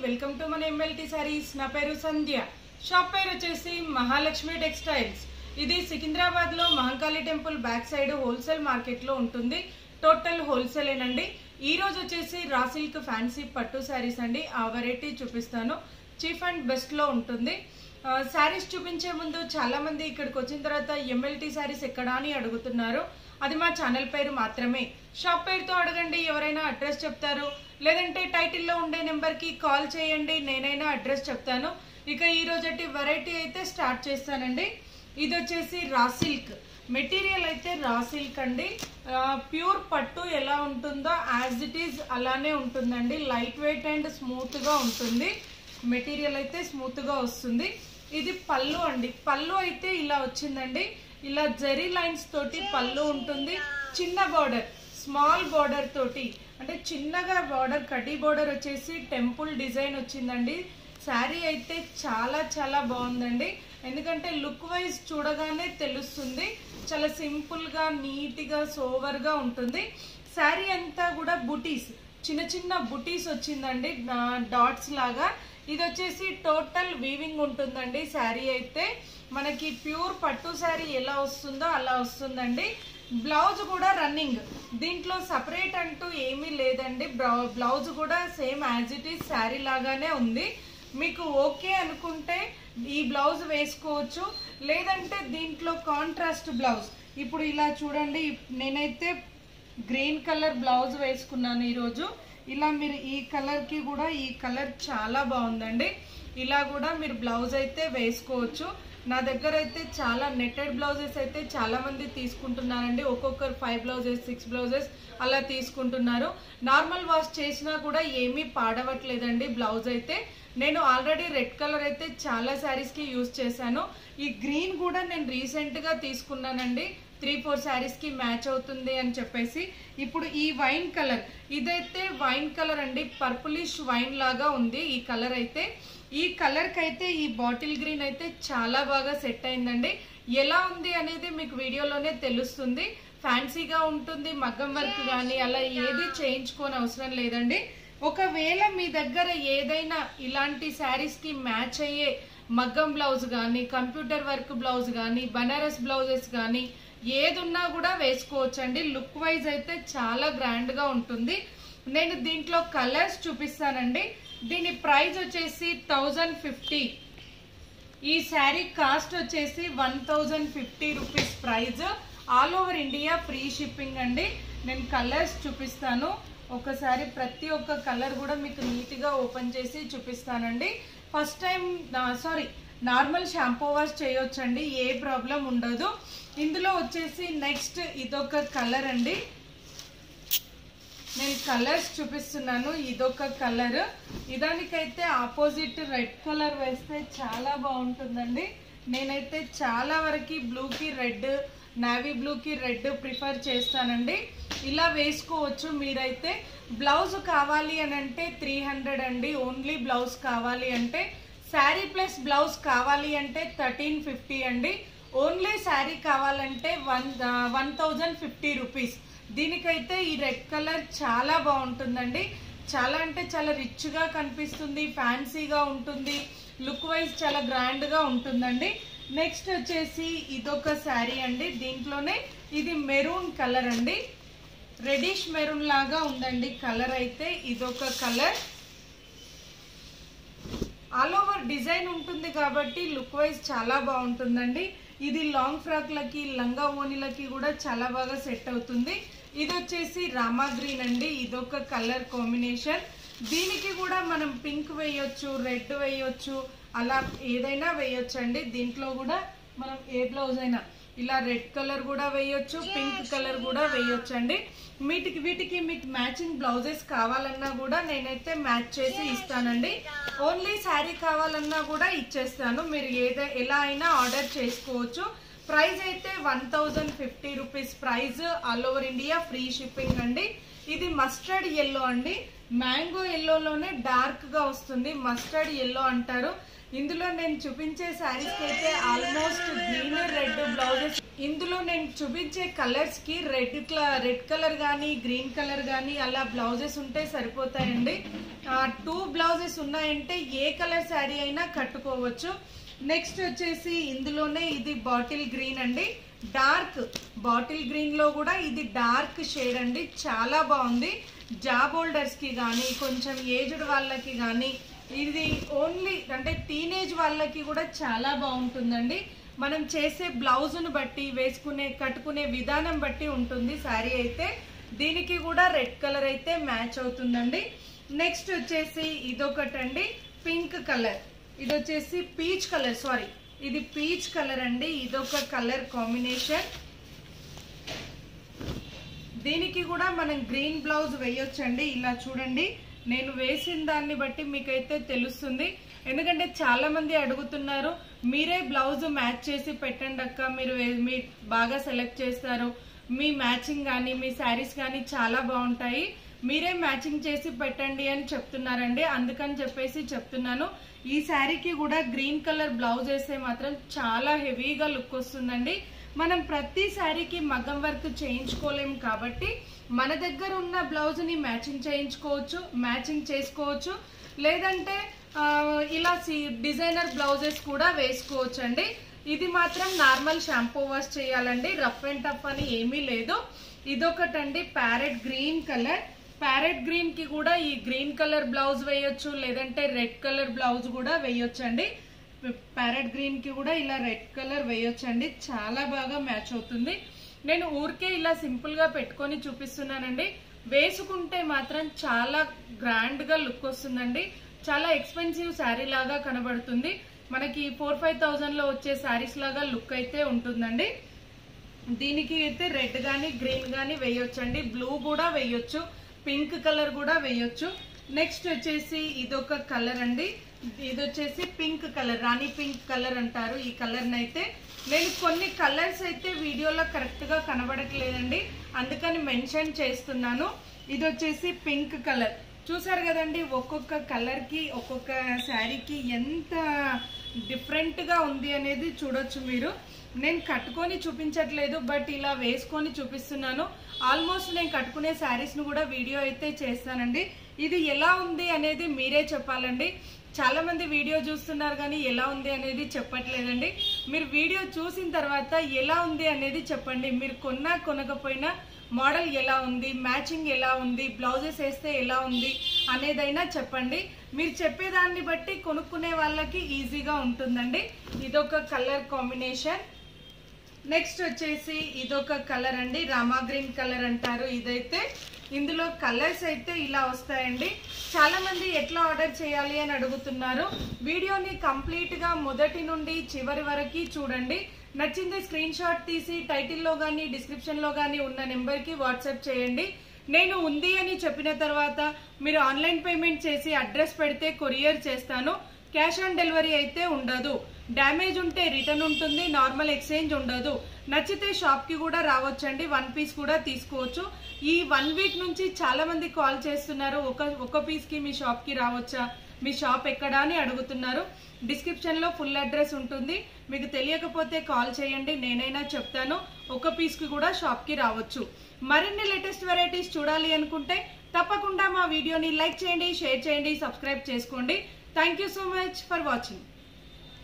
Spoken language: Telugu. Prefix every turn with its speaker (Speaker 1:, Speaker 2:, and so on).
Speaker 1: వెల్కమ్ టు మన ఎంఎల్టీ సారీస్ నా పేరు సంధ్య షాప్ పేరు వచ్చేసి మహాలక్ష్మి టెక్స్టైల్స్ ఇది సికింద్రాబాద్ లో Mahankali temple back side wholesale market లో ఉంటుంది టోటల్ హోల్సేల్ ఏనండి ఈ రోజు వచ్చేసి రా సిల్క్ ఫ్యాన్సీ పట్టు శారీస్ అండి ఆ వెరైటీ చూపిస్తాను చీఫ్ అండ్ బెస్ట్ లో ఉంటుంది శారీస్ చూపించే ముందు చాలా మంది ఇక్కడికి వచ్చిన తర్వాత ఎంఎల్టీ శారీస్ ఎక్కడా అని అడుగుతున్నారు అది మా ఛానల్ పేరు మాత్రమే షాప్ పేరుతో అడగండి ఎవరైనా అడ్రస్ చెప్తారు లేదంటే టైటిల్లో ఉండే నెంబర్కి కాల్ చేయండి నేనైనా అడ్రస్ చెప్తాను ఇక ఈ రోజటి వెరైటీ అయితే స్టార్ట్ చేస్తానండి ఇది వచ్చేసి రా సిల్క్ మెటీరియల్ అయితే రా సిల్క్ అండి ప్యూర్ పట్టు ఎలా ఉంటుందో యాజ్ ఇట్ ఈజ్ అలానే ఉంటుందండి లైట్ వెయిట్ అండ్ స్మూత్గా ఉంటుంది మెటీరియల్ అయితే స్మూత్గా వస్తుంది ఇది పళ్ళు అండి పళ్ళు అయితే ఇలా వచ్చిందండి ఇలా జరీ లైన్స్ తోటి పళ్ళు ఉంటుంది చిన్న బార్డర్ స్మాల్ బార్డర్ తోటి అంటే చిన్నగా బార్డర్ కడ్డీ బార్డర్ వచ్చేసి టెంపుల్ డిజైన్ వచ్చిందండి శారీ అయితే చాలా చాలా బాగుందండి ఎందుకంటే లుక్ వైజ్ చూడగానే తెలుస్తుంది చాలా సింపుల్గా నీట్గా సోవర్గా ఉంటుంది శారీ అంతా కూడా బుటీస్ చిన్న చిన్న బుటీస్ వచ్చిందండి డాట్స్ లాగా ఇది వచ్చేసి టోటల్ వీవింగ్ ఉంటుందండి శారీ అయితే మనకి ప్యూర్ పట్టు శారీ ఎలా వస్తుందో అలా వస్తుందండి బ్లౌజ్ కూడా రన్నింగ్ దీంట్లో సపరేట్ అంటూ ఏమీ లేదండి బ్లౌజ్ కూడా same as it is saree లాగానే ఉంది మీకు ఓకే అనుకుంటే ఈ బ్లౌజ్ వేసుకోవచ్చు లేదంటే దీంట్లో కాంట్రాస్ట్ బ్లౌజ్ ఇప్పుడు ఇలా చూడండి నేనైతే గ్రీన్ కలర్ బ్లౌజ్ వేసుకున్నాను ఈరోజు ఇలా మీరు ఈ కలర్కి కూడా ఈ కలర్ చాలా బాగుందండి ఇలా కూడా మీరు బ్లౌజ్ అయితే వేసుకోవచ్చు నా దగ్గర అయితే చాలా నెట్టెడ్ బ్లౌజెస్ అయితే చాలా మంది తీసుకుంటున్నారండి ఒక్కొక్కరు ఫైవ్ బ్లౌజెస్ సిక్స్ బ్లౌజెస్ అలా తీసుకుంటున్నారు నార్మల్ వాష్ చేసినా కూడా ఏమీ పాడవట్లేదండి బ్లౌజ్ అయితే నేను ఆల్రెడీ రెడ్ కలర్ అయితే చాలా శారీస్కి యూజ్ చేశాను ఈ గ్రీన్ కూడా నేను రీసెంట్గా తీసుకున్నానండి త్రీ ఫోర్ శారీస్కి మ్యాచ్ అవుతుంది అని చెప్పేసి ఇప్పుడు ఈ వైన్ కలర్ ఇదైతే వైన్ కలర్ అండి పర్పులిష్ వైన్ లాగా ఉంది ఈ కలర్ అయితే ఈ కలర్కి అయితే ఈ బాటిల్ గ్రీన్ అయితే చాలా బాగా సెట్ అయిందండి ఎలా ఉంది అనేది మీకు వీడియోలోనే తెలుస్తుంది ఫ్యాన్సీగా ఉంటుంది మగ్గం వర్క్ కానీ అలా ఏది చేయించుకోని అవసరం లేదండి ఒకవేళ మీ దగ్గర ఏదైనా ఇలాంటి శారీస్కి మ్యాచ్ అయ్యే మగ్గం బ్లౌజ్ కానీ కంప్యూటర్ వర్క్ బ్లౌజ్ కానీ బనారస్ బ్లౌజెస్ కానీ ఏది ఉన్నా కూడా వేసుకోవచ్చు అండి లుక్ వైజ్ అయితే చాలా గ్రాండ్గా ఉంటుంది నేను దీంట్లో కలర్స్ చూపిస్తానండి దీని ప్రైస్ వచ్చేసి థౌజండ్ ఫిఫ్టీ ఈ శారీ కాస్ట్ వచ్చేసి one thousand fifty rupees price all over India free shipping అండి నేను కలర్స్ చూపిస్తాను ఒకసారి ప్రతి ఒక్క కలర్ కూడా మీకు నీట్గా ఓపెన్ చేసి చూపిస్తానండి first time sari normal shampoo wash చేయొచ్చండి ఏ ప్రాబ్లం ఉండదు ఇందులో వచ్చేసి నెక్స్ట్ ఇదొక కలర్ అండి నేను కలర్స్ చూపిస్తున్నాను ఇదొక కలర్ ఇదానికైతే ఆపోజిట్ రెడ్ కలర్ వేస్తే చాలా బాగుంటుందండి నేనైతే చాలా వరకు బ్లూకి రెడ్ నావీ బ్లూకి రెడ్ ప్రిఫర్ చేస్తానండి ఇలా వేసుకోవచ్చు మీరైతే బ్లౌజ్ కావాలి అని అంటే త్రీ హండ్రెడ్ అండి ఓన్లీ బ్లౌజ్ కావాలి అంటే శారీ ప్లస్ బ్లౌజ్ కావాలి అంటే థర్టీన్ ఫిఫ్టీ అండి ఓన్లీ శారీ కావాలంటే one one thousand fifty rupees దీనికైతే ఈ రెడ్ కలర్ చాలా బాగుంటుందండి చాలా అంటే చాలా రిచ్గా కనిపిస్తుంది ఫ్యాన్సీగా ఉంటుంది లుక్ వైజ్ చాలా గ్రాండ్గా ఉంటుందండి నెక్స్ట్ వచ్చేసి ఇదొక శారీ అండి దీంట్లోనే ఇది మెరూన్ కలర్ అండి రెడిష్ మెరూన్ లాగా ఉందండి కలర్ అయితే ఇదొక కలర్ ఆల్ ఓవర్ డిజైన్ ఉంటుంది కాబట్టి లుక్ వైజ్ చాలా బాగుంటుందండి ఇది లాంగ్ ఫ్రాక్లకి లంగా ఓనిలకి కూడా చాలా బాగా సెట్ అవుతుంది ఇది వచ్చేసి రామా గ్రీన్ అండి ఇదొక కలర్ కాంబినేషన్ దీనికి కూడా మనం పింక్ వేయొచ్చు రెడ్ వేయొచ్చు అలా ఏదైనా వేయొచ్చు అండి దీంట్లో కూడా మనం ఏ బ్లౌజ్ అయినా ఇలా రెడ్ కలర్ కూడా వేయొచ్చు పింక్ కలర్ కూడా వేయొచ్చు అండి వీటికి వీటికి మీకు మ్యాచింగ్ బ్లౌజెస్ కావాలన్నా కూడా నేనైతే మ్యాచ్ చేసి ఇస్తానండి ఓన్లీ శారీ కావాలన్నా కూడా ఇచ్చేస్తాను మీరు ఏదై ఎలా అయినా ఆర్డర్ చేసుకోవచ్చు ప్రైస్ అయితే one thousand fifty rupees price all over India free shipping అండి ఇది మస్టర్డ్ ఎల్లో అండి మ్యాంగో ఎల్లోలోనే డార్క్ గా వస్తుంది మస్టర్డ్ ఎల్లో అంటారు ఇందులో నేను చూపించే శారీస్ అయితే ఆల్మోస్ట్ గ్రీన్ రెడ్ బ్లౌజెస్ ఇందులో నేను చూపించే కలర్స్ కి రెడ్ రెడ్ కలర్ కానీ గ్రీన్ కలర్ కానీ అలా బ్లౌజెస్ ఉంటే సరిపోతాయండి టూ బ్లౌజెస్ ఉన్నాయంటే ఏ కలర్ శారీ అయినా కట్టుకోవచ్చు నెక్స్ట్ వచ్చేసి ఇందులోనే ఇది బాటిల్ గ్రీన్ అండి డార్క్ బాటిల్ గ్రీన్ లో కూడా ఇది డార్క్ షేడ్ అండి చాలా బాగుంది జాబ్ హోల్డర్స్ కి కానీ కొంచెం ఏజ్డ్ వాళ్ళకి కానీ ఇది ఓన్లీ అంటే టీనేజ్ వాళ్ళకి కూడా చాలా బాగుంటుందండి మనం చేసే బ్లౌజ్ను బట్టి వేసుకునే కట్టుకునే విధానం బట్టి ఉంటుంది శారీ అయితే దీనికి కూడా రెడ్ కలర్ అయితే మ్యాచ్ అవుతుందండి నెక్స్ట్ వచ్చేసి ఇదొకటండి పింక్ కలర్ ఇది వచ్చేసి పీచ్ కలర్ సారీ ఇది పీచ్ కలర్ అండి ఇదొక కలర్ కాంబినేషన్ దీనికి కూడా మనం గ్రీన్ బ్లౌజ్ వేయొచ్చండి ఇలా చూడండి నేను వేసిన దాన్ని బట్టి మీకైతే తెలుస్తుంది ఎందుకంటే చాలా మంది అడుగుతున్నారు మీరే బ్లౌజ్ మ్యాచ్ చేసి పెట్టండి అక్క మీరు వే- మీ బాగా సెలెక్ట్ చేస్తారు మీ మ్యాచింగ్ కానీ మీ శారీస్ కానీ చాలా బాగుంటాయి మీరే మ్యాచింగ్ చేసి పెట్టండి అని చెప్తున్నారండి అందుకని చెప్పేసి చెప్తున్నాను ఈ శారీకి కూడా గ్రీన్ కలర్ బ్లౌజ్ వేస్తే మాత్రం చాలా హెవీగా లుక్ వస్తుందండి మనం ప్రతి శారీకి మగ్గం వర్క్ చేయించుకోలేం కాబట్టి మన దగ్గర ఉన్న బ్లౌజ్ ని మ్యాచింగ్ చేయించుకోవచ్చు మ్యాచింగ్ చేసుకోవచ్చు లేదంటే ఆ, ఇలా డిజైనర్ బ్లౌజెస్ కూడా వేసుకోవచ్చు అండి ఇది మాత్రం నార్మల్ షాంపూ వాష్ చేయాలండి రఫ్ అండ్ టఫ్ అని ఏమీ లేదు ఇదొకటండి parrot green colour parrot green కి కూడా ఈ గ్రీన్ కలర్ బ్లౌజ్ వేయొచ్చు లేదంటే రెడ్ కలర్ బ్లౌజ్ కూడా వేయొచ్చు అండి ప్యారెట్ గ్రీన్ కి కూడా ఇలా రెడ్ కలర్ వేయొచ్చండి చాలా బాగా మ్యాచ్ అవుతుంది నేను ఊరికే ఇలా సింపుల్ గా పెట్టుకొని చూపిస్తున్నానండి వేసుకుంటే మాత్రం చాలా గ్రాండ్ గా లుక్ వస్తుందండి చాలా ఎక్స్పెన్సివ్ శారీ లాగా కనబడుతుంది మనకి ఫోర్ ఫైవ్ థౌజండ్ లో వచ్చే శారీస్ లాగా లుక్ అయితే ఉంటుందండి దీనికి అయితే రెడ్ గానీ గ్రీన్ గానీ వేయొచ్చండి బ్లూ కూడా వేయొచ్చు పింక్ కలర్ కూడా వేయొచ్చు నెక్స్ట్ వచ్చేసి ఇదొక కలర్ అండి ఇది వచ్చేసి పింక్ కలర్ రాణి పింక్ కలర్ అంటారు ఈ కలర్ అయితే నేను కొన్ని కలర్స్ అయితే వీడియోలో కరెక్ట్ గా కనబడట్లేదండి అందుకని మెన్షన్ చేస్తున్నాను ఇది వచ్చేసి పింక్ కలర్ చూసారు కదండి ఒక్కొక్క కలర్ కి ఒక్కొక్క శారీకి ఎంత డిఫరెంట్ గా ఉంది అనేది చూడొచ్చు మీరు నేను కట్టుకొని చూపించట్లేదు బట్ ఇలా వేసుకొని చూపిస్తున్నాను ఆల్మోస్ట్ నేను కట్టుకునే శారీస్ ను కూడా వీడియో అయితే చేస్తానండి ఇది ఎలా ఉంది అనేది మీరే చెప్పాలండి చాలా మంది వీడియో చూస్తున్నారు కానీ ఎలా ఉంది అనేది చెప్పట్లేదండి మీరు వీడియో చూసిన తర్వాత ఎలా ఉంది అనేది చెప్పండి మీరు కొన్నా కొనకపోయినా మోడల్ ఎలా ఉంది మ్యాచింగ్ ఎలా ఉంది బ్లౌజెస్ వేస్తే ఎలా ఉంది అనేదైనా చెప్పండి మీరు చెప్పేదాన్ని బట్టి కొనుక్కునే వాళ్ళకి ఈజీగా ఉంటుందండి ఇదొక కలర్ కాంబినేషన్ నెక్స్ట్ వచ్చేసి ఇదొక కలర్ అండి రామా గ్రీన్ కలర్ అంటారు ఇదైతే ఇందులో కలర్స్ అయితే ఇలా వస్తాయండి చాలా మంది ఎట్లా ఆర్డర్ చేయాలి అని అడుగుతున్నారు వీడియోని కంప్లీట్ గా మొదటి నుండి చివరి వరకు చూడండి నచ్చింది స్క్రీన్ షాట్ తీసి టైటిల్లో కానీ డిస్క్రిప్షన్ లో కానీ ఉన్న నెంబర్ కి వాట్సాప్ చేయండి నేను ఉంది అని చెప్పిన తర్వాత మీరు ఆన్లైన్ పేమెంట్ చేసి అడ్రస్ పెడితే కొరియర్ చేస్తాను క్యాష్ ఆన్ డెలివరీ అయితే ఉండదు డ్యామేజ్ ఉంటే రిటర్న్ ఉంటుంది నార్మల్ ఎక్స్చేంజ్ ఉండదు నచ్చితే షాప్ కి కూడా రావచ్చండి వన్ పీస్ కూడా తీసుకోవచ్చు ఈ వన్ వీక్ నుంచి చాలా మంది కాల్ చేస్తున్నారు ఒక ఒక పీస్ కి మీ షాప్ కి రావచ్చా మీ షాప్ ఎక్కడా అని అడుగుతున్నారు డిస్క్రిప్షన్ లో ఫుల్ అడ్రస్ ఉంటుంది మీకు తెలియకపోతే కాల్ చేయండి నేనైనా చెప్తాను ఒక పీస్ కి కూడా షాప్ కి రావచ్చు మరిన్ని లేటెస్ట్ వెరైటీస్ చూడాలి అనుకుంటే తప్పకుండా మా వీడియోని లైక్ చేయండి షేర్ చేయండి సబ్స్క్రైబ్ చేసుకోండి thank you so much for watching